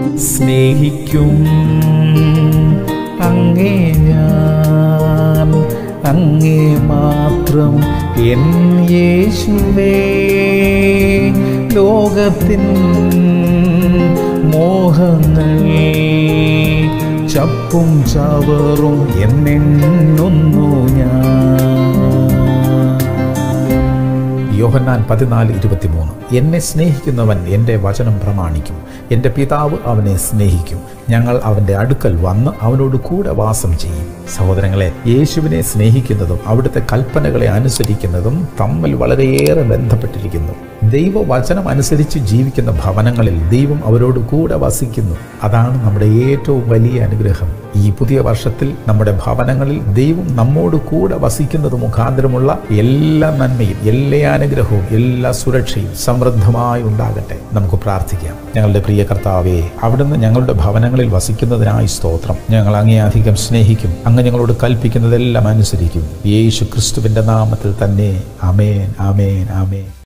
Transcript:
സ്നേഹിക്കും അങ്ങേ ഞാൻ അങ്ങേ മാത്രം എൻ യേശുവേ ലോകത്തിൻ മോഹങ്ങൾ ചപ്പും ചവറും എന്നെണ്ണുന്നു ഞാൻ യോഹന്നാൻ പതിനാല് ഇരുപത്തിമൂന്ന് എന്നെ സ്നേഹിക്കുന്നവൻ എൻ്റെ വചനം പ്രമാണിക്കും എൻ്റെ പിതാവ് അവനെ സ്നേഹിക്കും ഞങ്ങൾ അവൻ്റെ അടുക്കൽ വന്ന് അവനോട് കൂടെ വാസം ചെയ്യും സഹോദരങ്ങളെ യേശുവിനെ സ്നേഹിക്കുന്നതും അവിടുത്തെ കൽപ്പനകളെ അനുസരിക്കുന്നതും തമ്മിൽ വളരെയേറെ ബന്ധപ്പെട്ടിരിക്കുന്നു ദൈവവചനം അനുസരിച്ച് ജീവിക്കുന്ന ഭവനങ്ങളിൽ ദൈവം അവരോട് കൂടെ വസിക്കുന്നു അതാണ് നമ്മുടെ ഏറ്റവും വലിയ അനുഗ്രഹം ഈ പുതിയ വർഷത്തിൽ നമ്മുടെ ഭവനങ്ങളിൽ ദൈവം നമ്മോട് കൂടെ വസിക്കുന്നത് മുഖാന്തരമുള്ള എല്ലാ നന്മയും എല്ലാ അനുഗ്രഹവും എല്ലാ സുരക്ഷയും സമൃദ്ധമായി ഉണ്ടാകട്ടെ നമുക്ക് പ്രാർത്ഥിക്കാം ഞങ്ങളുടെ പ്രിയ കർത്താവേ അവിടുന്ന് ഞങ്ങളുടെ ഭവനങ്ങളിൽ വസിക്കുന്നതിനായി സ്തോത്രം ഞങ്ങൾ അങ്ങേ അധികം സ്നേഹിക്കും അങ്ങ് ഞങ്ങളോട് കൽപ്പിക്കുന്നതെല്ലാം അനുസരിക്കും യേശു ക്രിസ്തുവിന്റെ നാമത്തിൽ തന്നെ അമേൻ അമേൻ അമേൻ